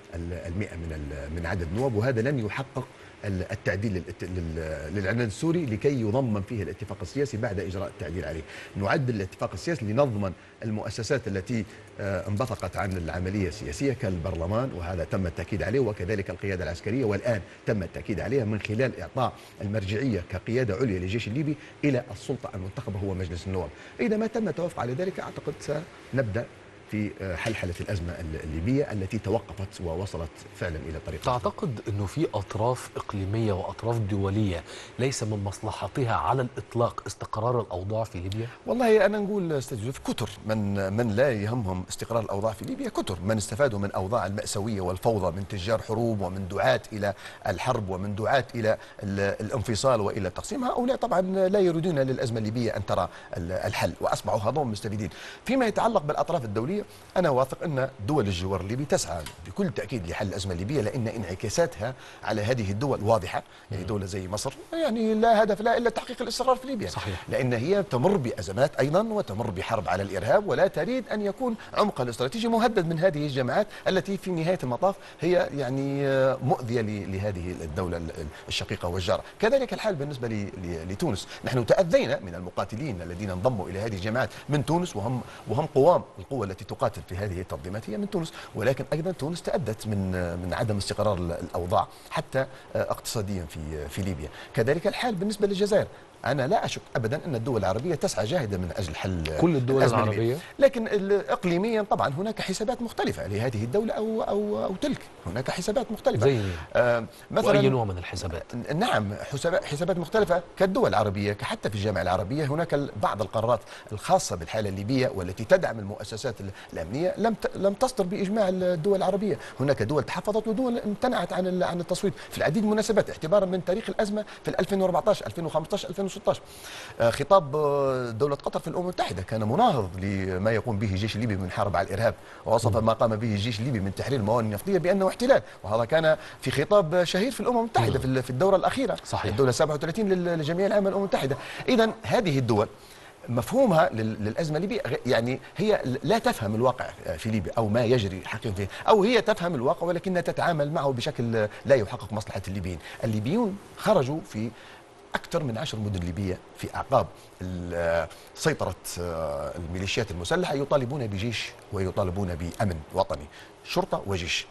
ال- المئة من ال- من عدد النواب وهذا لن يحقق ال- التعديل للات- لل- للإعلان السوري لكي يضمن فيه الاتفاق السياسي بعد إجراء التعديل عليه نعدل الاتفاق السياسي لنضمن المؤسسات التي آه، انبثقت عن العملية السياسية كالبرلمان وهذا تم التأكيد عليه وكذلك القيادة العسكرية والآن تم التأكيد عليها من خلال إعطاء المرجعية كقيادة عليا للجيش الليبي إلى السلطة المنتخبة هو مجلس النواب إذا ما تم التوافق على ذلك أعتقد سنبدأ في آه، حلحلة الأزمة الليبية التي توقفت ووصلت فعلا إلى طريق تعتقد انه في اطراف اقليميه واطراف دوليه ليس من مصلحتها على الاطلاق استقرار الاوضاع في ليبيا؟ والله انا نقول استاذ يوسف كثر من من لا يهمهم استقرار الاوضاع في ليبيا كثر من استفادوا من اوضاع الماساويه والفوضى من تجار حروب ومن دعاة الى الحرب ومن دعاة الى ال- الانفصال والى التقسيم هؤلاء طبعا لا يريدون للازمه الليبيه ان ترى ال- الحل واصبحوا هذول مستفيدين فيما يتعلق بالاطراف الدوليه انا واثق ان دول الجوار الليبي تسعى بكل تاكيد لحل الازمه الليبيه لان انعكاساتها على هذه الدول واضحه يعني دوله زي مصر يعني لا هدف لها الا تحقيق الاستقرار في ليبيا صحيح. لأن هي تمر بأزمات أيضا وتمر بحرب على الإرهاب ولا تريد أن يكون عمقها الاستراتيجي مهدد من هذه الجماعات التي في نهاية المطاف هي يعني آه، مؤذية ل- لهذه الدولة ال- الشقيقة والجارة كذلك الحال بالنسبة ل- ل- لتونس نحن تأذينا من المقاتلين الذين انضموا إلى هذه الجماعات من تونس وهم وهم قوام القوة التي تقاتل في هذه التنظيمات هي من تونس ولكن أيضا تونس تأذت من آه، من عدم استقرار ال- الأوضاع حتى آه، اقتصاديا في في ليبيا كذلك الحال بالنسبة للجزائر أنا لا أشك أبدا أن الدول العربية تسعى جاهدة من أجل حل كل الدول الأزمة الليبية. العربية؟ لكن ال- إقليميا طبعا هناك حسابات مختلفة لهذه الدولة أو أو أو تلك هناك حسابات مختلفة زي مين؟ آه واي نوع من الحسابات؟ نعم حسابات حسابات مختلفة كالدول العربية حتى في الجامعة العربية هناك ال- بعض القرارات الخاصة بالحالة الليبية والتي تدعم المؤسسات ال- الأمنية لم ت- لم تصدر بإجماع الدول العربية هناك دول تحفظت ودول امتنعت عن ال- عن التصويت في العديد من المناسبات اعتبارا من تاريخ الأزمة في 2014 2015 2016 آه، خطاب آه، دولة قطر في الأمم المتحدة كان مناهض لما يقوم به الجيش الليبي من حرب على الإرهاب ووصف ما قام به الجيش الليبي من تحرير الموانئ النفطية بأنه احتلال وهذا كان في خطاب شهير في الأمم المتحدة في ال- في الدورة الأخيرة صحيح. الدولة 37 لل- للجمعية العامة للأمم المتحدة إذا هذه الدول مفهومها لل- للأزمة الليبية غ- يعني هي لا تفهم الواقع في ليبيا أو ما يجري حقيقة فيه أو هي تفهم الواقع ولكنها تتعامل معه بشكل لا يحقق مصلحة الليبيين الليبيون خرجوا في أكثر من عشر مدن ليبية في أعقاب ال- سيطرة آه، الميليشيات المسلحة يطالبون بجيش ويطالبون بأمن وطني شرطة وجيش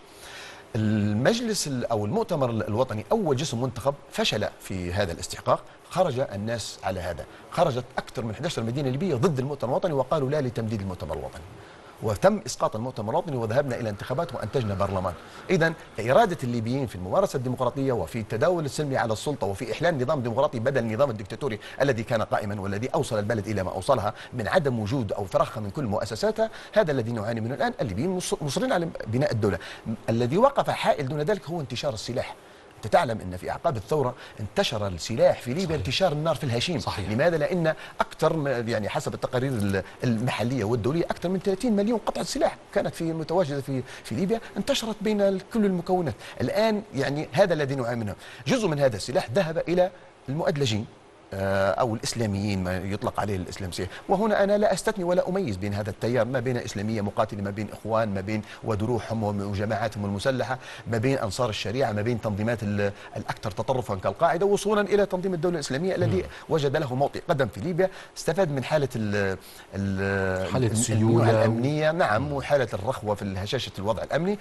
المجلس ال- او المؤتمر ال- الوطني اول جسم منتخب فشل في هذا الاستحقاق خرج الناس على هذا خرجت اكثر من 11 مدينه ليبيه ضد المؤتمر الوطني وقالوا لا لتمديد المؤتمر الوطني وتم اسقاط المؤتمر الوطني وذهبنا الى انتخابات وانتجنا برلمان اذا اراده الليبيين في الممارسه الديمقراطيه وفي التداول السلمي على السلطه وفي احلال نظام ديمقراطي بدل النظام الدكتاتوري الذي كان قائما والذي اوصل البلد الى ما اوصلها من عدم وجود او فراغها من كل مؤسساتها هذا الذي نعاني منه الان الليبيين مص- مصرين على بناء الدوله م- الذي وقف حائل دون ذلك هو انتشار السلاح انت تعلم ان في اعقاب الثوره انتشر السلاح في ليبيا صحيح. انتشار النار في الهشيم صحيح. لماذا لان اكثر ما- يعني حسب التقارير ال- المحليه والدوليه اكثر من 30 مليون قطعه سلاح كانت في متواجده في في ليبيا انتشرت بين ال- كل المكونات الان يعني هذا الذي نعاني منه جزء من هذا السلاح ذهب الى المؤدلجين آه، او الاسلاميين ما يطلق عليه الاسلامسيه وهنا انا لا استثني ولا اميز بين هذا التيار ما بين اسلاميه مقاتله ما بين اخوان ما بين ودروعهم وجماعاتهم المسلحه ما بين انصار الشريعه ما بين تنظيمات ال- الاكثر تطرفا كالقاعده وصولا الى تنظيم الدوله الاسلاميه الذي وجد له موطئ قدم في ليبيا استفاد من حاله ال ال حالة ال- السيولة. البيوع الامنيه نعم وحاله الرخوه في هشاشه الوضع الامني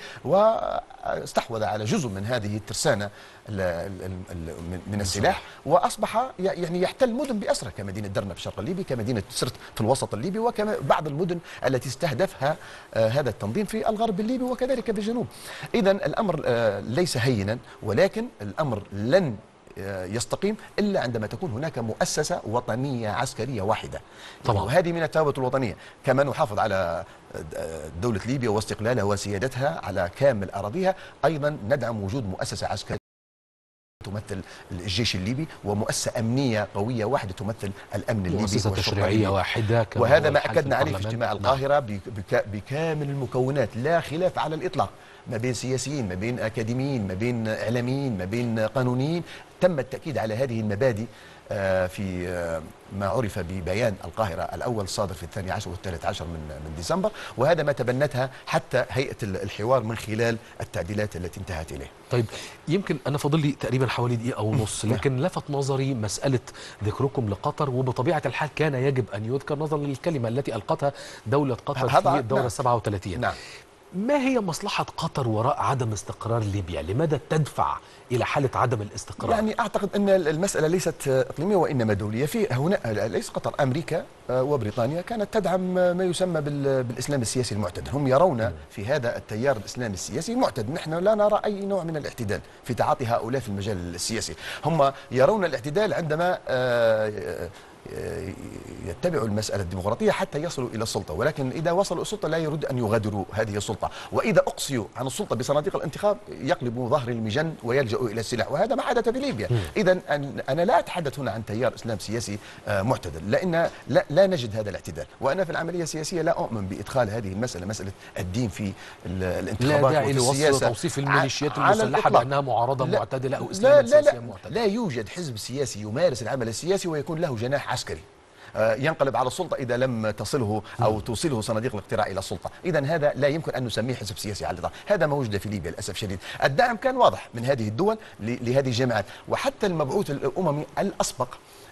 واستحوذ على جزء من هذه الترسانه ال- ال- ال- من- من السلاح واصبح ي- يعني يحتل مدن باسرى كمدينه درنا في الشرق الليبي كمدينه سرت في الوسط الليبي وكما بعض المدن التي استهدفها آه، هذا التنظيم في الغرب الليبي وكذلك في الجنوب اذا الامر آه، ليس هينا ولكن الامر لن آه، يستقيم الا عندما تكون هناك مؤسسه وطنيه عسكريه واحده طبعاً. وهذه من الثوابت الوطنيه كما نحافظ على آه، دوله ليبيا واستقلالها وسيادتها على كامل اراضيها ايضا ندعم وجود مؤسسه عسكريه تمثل الجيش الليبي ومؤسسه امنيه قويه واحده تمثل الامن الليبي مؤسسة والشرطة تشريعية الليبية. واحدة كما وهذا هو ما الحال اكدنا عليه في البرلمان. اجتماع نعم. القاهره بك- بك- بكامل المكونات لا خلاف على الاطلاق ما بين سياسيين ما بين اكاديميين ما بين اعلاميين ما بين قانونيين تم التاكيد على هذه المبادئ آه، في آه، ما عرف ببيان القاهرة الأول صادر في الثاني عشر والثالث عشر من من ديسمبر وهذا ما تبنتها حتى هيئة الحوار من خلال التعديلات التي انتهت إليه طيب يمكن انا فاضل لي تقريبا حوالي دقيقه ونص نعم. لكن لفت نظري مساله ذكركم لقطر وبطبيعه الحال كان يجب ان يذكر نظرا للكلمه التي القتها دوله قطر هذا- في الدوره نعم. 37 نعم ما هي مصلحه قطر وراء عدم استقرار ليبيا لماذا تدفع الى حاله عدم الاستقرار يعني اعتقد ان المساله ليست اقليميه وانما دوليه في هنا ليس قطر امريكا آه، وبريطانيا كانت تدعم آه، ما يسمى بال- بالاسلام السياسي المعتدل هم يرون في هذا التيار الاسلامي السياسي معتدل نحن لا نرى اي نوع من الاعتدال في تعاطي هؤلاء في المجال السياسي هم يرون الاعتدال عندما آه، آه، يتبعوا المسألة الديمقراطية حتى يصلوا إلى السلطة ولكن إذا وصلوا السلطة لا يرد أن يغادروا هذه السلطة وإذا أقصيوا عن السلطة بصناديق الانتخاب يقلبوا ظهر المجن ويلجأوا إلى السلاح وهذا ما حدث في ليبيا إذا أنا لا أتحدث هنا عن تيار إسلام سياسي آه، معتدل لأن لا, لا نجد هذا الاعتدال وأنا في العملية السياسية لا أؤمن بإدخال هذه المسألة مسألة الدين في ال- لا الانتخابات داعي وفي لوصف السياسة توصيف ع- الميليشيات على المسلحه الإطلاق. بانها معارضه لا- معتدله او لا اسلاما لا سياسيا لا, معتدلا لا يوجد حزب سياسي يمارس العمل السياسي ويكون له جناح عسكري آه، ينقلب على السلطة إذا لم تصله أو توصله صناديق الاقتراع إلى السلطة إذا هذا لا يمكن أن نسميه حزب سياسي على الإطلاق هذا ما وجد في ليبيا للأسف الشديد الدعم كان واضح من هذه الدول ل- لهذه الجماعات وحتى المبعوث الأممي الأسبق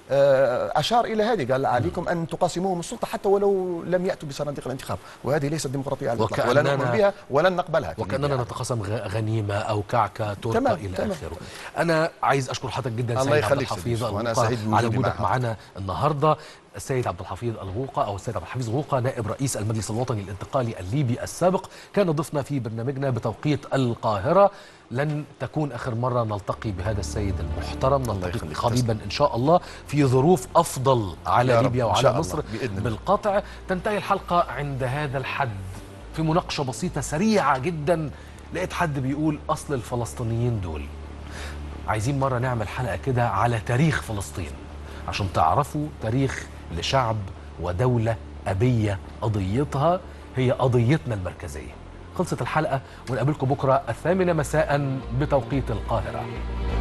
آه، أشار إلى هذه قال عليكم أن تقاسموهم السلطة حتى ولو لم يأتوا بصناديق الانتخاب وهذه ليست ديمقراطية على الإطلاق ولا وكأننا- نؤمن بها ولن نقبلها في وكاننا ليبيا. نتقاسم غ- غنيمه او كعكه تورته تمام، الى تمام. اخره. انا عايز اشكر حضرتك جدا الله سيد عبد يخليك الحفيظ سيدي، وأنا الغوقة سعيد بوجودي على وجودك معك. معنا النهارده السيد عبد الحفيظ الغوقة او السيد عبد الحفيظ غوقة نائب رئيس المجلس الوطني الانتقالي الليبي السابق كان ضيفنا في برنامجنا بتوقيت القاهره لن تكون اخر مره نلتقي بهذا السيد المحترم نلتقي يخليك. قريبا ان شاء الله في ظروف افضل على يا رب، ليبيا إن وعلى شاء الله، مصر بإذن الله. بالقطع تنتهي الحلقه عند هذا الحد في مناقشه بسيطه سريعه جدا لقيت حد بيقول اصل الفلسطينيين دول عايزين مرة نعمل حلقة كده على تاريخ فلسطين عشان تعرفوا تاريخ لشعب ودولة أبية قضيتها هي قضيتنا المركزية خلصت الحلقة ونقابلكم بكرة الثامنة مساء بتوقيت القاهرة